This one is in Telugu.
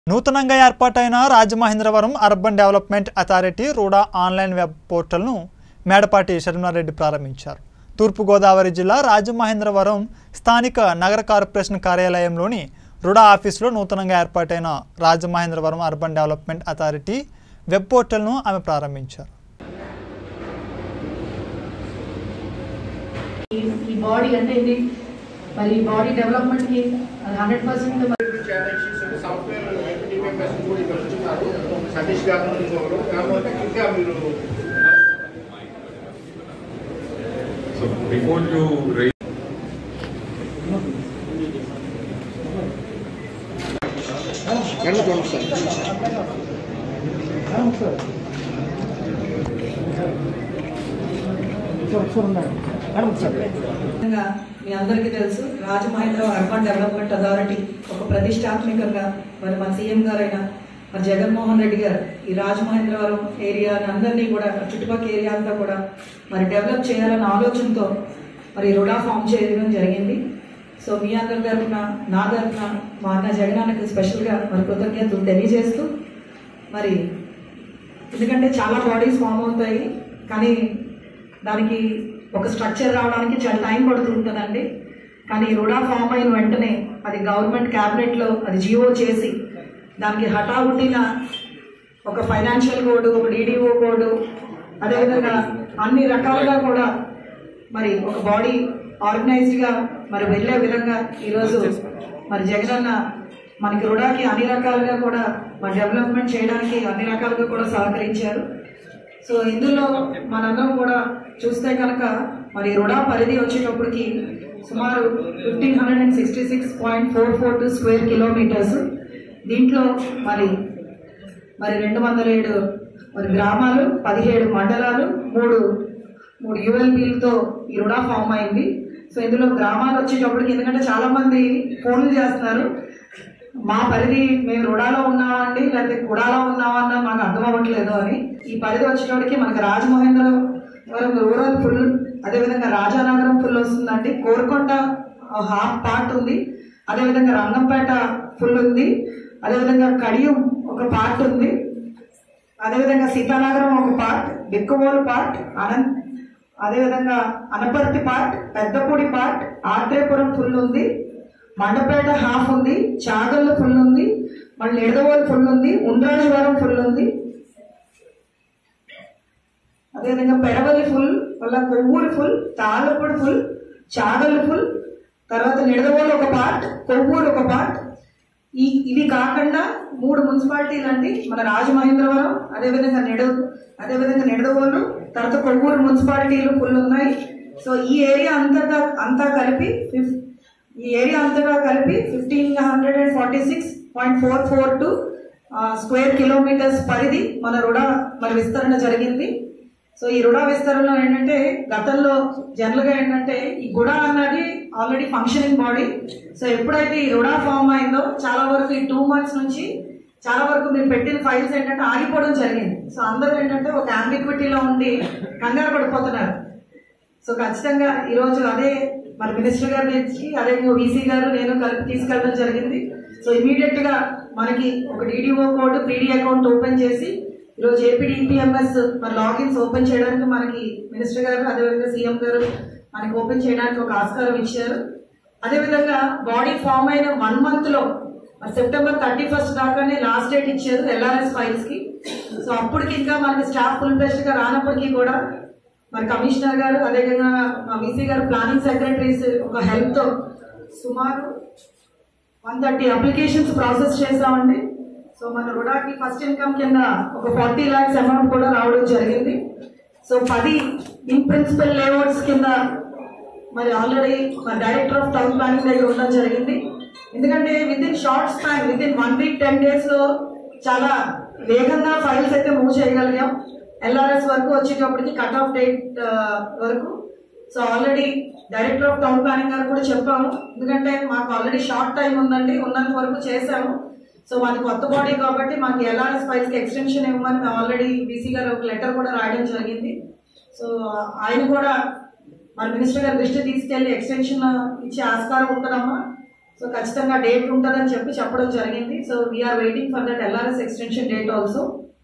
నూతనంగా ఏర్పాటైన Rajamahendravaram urban development authority RUDA online web పోర్టల్ను మేడపాటి శర్మారెడ్డి ప్రారంభించారు తూర్పుగోదావరి జిల్లా రాజమహేంద్రవరం స్థానిక నగర కార్పొరేషన్ కార్యాలయంలోని రుడా ఆఫీసులో నూతనంగా ఏర్పాటైన Rajamahendravaram urban development authority web పోర్టల్ను ఆమె ప్రారంభించారు ఈ- ఈ బాడీ అంటే ఇది మరి ఈ బాడీ డెవలప్మెంట్ కి hundred percent challenges software TPMS కూడా ఇక్కడ వచ్చున్నారు సతీష్ గారు ఇంకొకరు కాబట్టి ఇంకా మీరు So before you raise కళ్ళు చూడండి సార్ ముఖ్యంగా మీ అందరికీ తెలుసు రాజమహేంద్ర అర్బన్ డెవలప్మెంట్ అథారిటీ ఒక ప్రతిష్టాత్మకంగా మరి మన సీఎం గారైన మరి జగన్మోహన్ రెడ్డి గారు ఈ రాజమహేంద్రవరం ఏరియా అందరినీ కూడా చుట్టుపక్కల ఏరియా అంతా కూడా మరి డెవలప్ చేయాలన్న ఆలోచనతో మరి రుడా ఫామ్ చేయడం జరిగింది సో మీ అందరి తరఫున నా తరఫున మా అన్న జగనానికి స్పెషల్గా మరి కృతజ్ఞతలు తెలియజేస్తూ మరి ఎందుకంటే చాలా బాడీస్ ఫామ్ అవుతాయి కానీ దానికి ఒక స్ట్రక్చర్ రావడానికి చాలా టైం పడుతుంటుందండి కానీ రుడా ఫామ్ అయిన వెంటనే అది గవర్నమెంట్ క్యాబినెట్లో అది జియో చేసి దానికి హఠాహుటిన ఒక ఫైనాన్షియల్ కోడ్ ఒక డీడీఓ కోడ్ అదేవిధంగా అన్ని రకాలుగా కూడా మరి ఒక బాడీ ఆర్గనైజ్డ్గా మరి వెళ్ళే విధంగా ఈరోజు మరి జగనన్న మనకి రుడాకి అన్ని రకాలుగా కూడా మన డెవలప్మెంట్ చేయడానికి అన్ని రకాలుగా కూడా సహకరించారు సో ఇందులో మనందరం కూడా చూస్తే కనుక మరి రుడా పరిధి వచ్చేటప్పటికి సుమారు fifteen hundred and sixty six point four four two square kilometres దీంట్లో మరి మరి రెండు వందల ఏడు మరి గ్రామాలు పదిహేడు మండలాలు మూడు మూడు యుఎల్బీలతో ఈ రుడా ఫామ్ అయింది సో ఇందులో గ్రామాలు వచ్చేటప్పటికి ఎందుకంటే చాలా మంది ఫోన్లు చేస్తున్నారు మా పరిధి మేము రుడాలో ఉన్నామా అండి లేకపోతే కుడాలో ఉన్నామా అన్న మాకు అర్థం అవ్వట్లేదు అని ఈ పరిధి వచ్చేటప్పటికి మనకి రాజమహేంద్రవరం రూరల్ ఫుల్ అదేవిధంగా రాజానగరం ఫుల్ వస్తుందండి కోరకొండ హాఫ్ పార్ట్ ఉంది అదేవిధంగా రంగంపేట ఫుల్ ఉంది అదేవిధంగా కడియం ఒక పార్ట్ ఉంది అదేవిధంగా సీతానగరం ఒక పార్ట్ బిక్కువోలు పార్ట్ అనంత్ అదేవిధంగా Anaparthi part Peddapudi part Atreyapuram full ఉంది మండపేట హాఫ్ ఉంది చాగల్లు ఫుల్ ఉంది మళ్ళీ నిడదవోలు ఫుల్ ఉంది ఉండ్రాజవరం ఫుల్ ఉంది అదేవిధంగా పెడవల్లి ఫుల్ మళ్ళీ Kovvur full Tallapudi full Chagallu full తర్వాత నిడదవోలు ఒక పార్ట్ కొవ్వూరు ఒక పార్ట్ ఈ ఇవి కాకుండా మూడు మున్సిపాలిటీలు అండి మన రాజమహేంద్రవరం అదేవిధంగా నిడ అదేవిధంగా నిడదవోలు తర్వాత కొవ్వూరు మున్సిపాలిటీలు ఫుల్ ఉన్నాయి సో ఈ ఏరియా అంతటా అంతా కలిపి ఫిఫ్ ఈ ఏరియా అంతటా కలిపి fifteen hundred and forty six point four four two square kilometres పరిధి మన రుడా మరి విస్తరణ జరిగింది సో ఈ రుడా విస్తరణలో ఏంటంటే గతంలో జనరల్ గా ఏంటంటే ఈ గుడ అన్నది ఆల్రెడీ ఫంక్షనింగ్ బాడీ సో ఎప్పుడైతే ఈ రుడా ఫామ్ అయిందో చాలా వరకు ఈ టూ మంత్స్ నుంచి చాలా వరకు మీరు పెట్టిన ఫైల్స్ ఏంటంటే ఆగిపోవడం జరిగింది సో అందరూ ఏంటంటే ఒక అంబిక్విటీలో ఉండి కంగారు పడిపోతున్నారు సో ఖచ్చితంగా ఈరోజు అదే మరి మినిస్టర్ గారి నుంచి అదే వీసీ గారు నేను కలిపి తీసుకెళ్ళడం జరిగింది సో ఇమీడియట్ గా మనకి ఒక DDO code PD account open చేసి ఈరోజు ఏపీడీపీఎంఎస్ మరి లాగిన్స్ ఓపెన్ చేయడానికి మనకి మినిస్టర్ గారు అదేవిధంగా సీఎం గారు మనకి ఓపెన్ చేయడానికి ఒక ఆస్కారం ఇచ్చారు అదేవిధంగా బాడీ ఫామ్ అయిన వన్ మంత్ లో మరి సెప్టెంబర్ థర్టీ ఫస్ట్ దాకానే లాస్ట్ డేట్ ఇచ్చారు ఎల్ఆర్ఎస్ ఫైల్స్ కి సో అప్పటికి ఇంకా మనకి స్టాఫ్ ఫుల్ బెస్ట్ గా రానప్పటికీ కూడా మరి కమిషనర్ గారు అదేవిధంగా మా వీసీ గారు ప్లానింగ్ సెక్రటరీస్ ఒక హెల్ప్ తో సుమారు వన్ థర్టీ అప్లికేషన్స్ ప్రాసెస్ చేసామండి సో మన రుడాకి ఫస్ట్ ఇన్కమ్ కింద ఒక ఫార్టీ ల్యాక్స్ అమౌంట్ కూడా రావడం జరిగింది సో పది ఇన్ ప్రిన్సిపల్ లేఅవుట్స్ కింద మరి ఆల్రెడీ మన డైరెక్టర్ ఆఫ్ టౌన్ ప్లానింగ్ దగ్గర ఉండడం జరిగింది ఎందుకంటే within short span within one week ten days లో చాలా వేగంగా ఫైల్స్ అయితే మూవ్ చేయగలిగాం ఎల్ఆర్ఎస్ వరకు వచ్చేటప్పటికి కట్ ఆఫ్ డేట్ వరకు so already director of town planning garu కూడా చెప్పాము ఎందుకంటే మాకు ఆల్రెడీ షార్ట్ టైం ఉందండి ఉన్నంత వరకు చేశాము సో మాది కొత్త బాడీ కాబట్టి మాకు ఎల్ఆర్ఎస్ ఫైల్స్ కి ఎక్స్టెన్షన్ ఇవ్వమని మేము ఆల్రెడీ బీసీ గారు ఒక లెటర్ కూడా రాయడం జరిగింది సో ఆయన కూడా మన మినిస్టర్ గారి దృష్టి తీసుకెళ్లి ఎక్స్టెన్షన్ ఇచ్చే ఆస్కారం ఉంటుందమ్మా సో ఖచ్చితంగా డేట్ ఉంటుందని చెప్పి చెప్పడం జరిగింది so we are waiting for that LRS extension date also